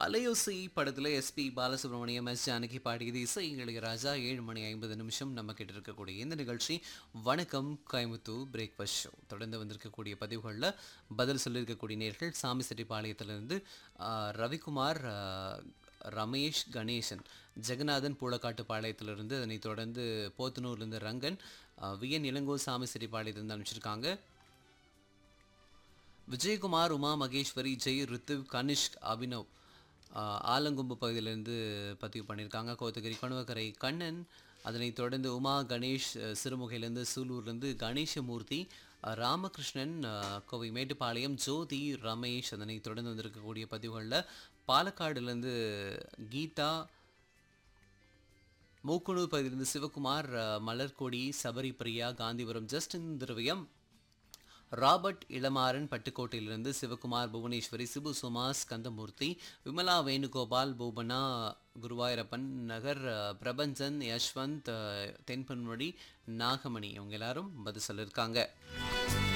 அலையோசி படத்தில் SP Balasubramaniam S Janaki பாடியது இசை இளையராஜா ஏழு மணி ஐம்பது நிமிஷம் நம்ம கிட்ட இருக்கக்கூடிய இந்த நிகழ்ச்சி வணக்கம் கோயம்புத்தூர் பிரேக்ஃபாஸ்ட் ஷோ தொடர்ந்து வந்திருக்கக்கூடிய பதிவுகளில் பதில் சொல்லியிருக்கக்கூடிய நேர்கள் சாமி செட்டிப்பாளையத்திலிருந்து ஆ, ரவிக்குமார் ஆ, ரமேஷ் கணேசன் ஜெகநாதன் பூளக்காட்டு பாளையத்திலிருந்து அதனைத் தொடர்ந்து போத்தனூர்லேருந்து ரங்கன் ஆ, விஎன் இளங்கோ சாமி செட்டிப்பாளையத்திலிருந்து அனுப்பிச்சிருக்காங்க விஜயகுமார் உமா மகேஸ்வரி ஜெய் ரித்துவ் கனிஷ்க் அபினவ் ஆஹ், ஆலங்கொம்பு பகுதியிலேருந்து பதிவு பண்ணியிருக்காங்க கோத்தகிரி கணுவக்கரை கண்ணன் அதனைத் தொடர்ந்து உமா கணேஷ் அஹ், சிறுமுகையிலேருந்து சூலூர்லேருந்து கணேசமூர்த்தி அஹ், ராமகிருஷ்ணன் அஹ், கோவை மேட்டுப்பாளையம் ஜோதி ரமேஷ் அதனைத் தொடர்ந்து வந்திருக்கக்கூடிய பதிவுகளில் பாலக்காடுலேருந்து கீதா மூக்குனூர் பகுதியிலிருந்து சிவகுமார் அஹ், மலர்கொடி சபரி பிரியா காந்திபுரம் ஜஸ்டின் திரவியம் ராபர்ட் இளமாறன் பட்டுக்கோட்டையிலிருந்து சிவகுமார் புவனேஸ்வரி சிபு சுமாஸ் கந்தமூர்த்தி விமலா வேணுகோபால் பூபனா குருவாயூரப்பன் நகர் அஹ், பிரபஞ்சன் யஷ்வந்த் அஹ், தென்பன்மொழி நாகமணி இவங்க எல்லாரும் பதில் சொல்லியிருக்காங்க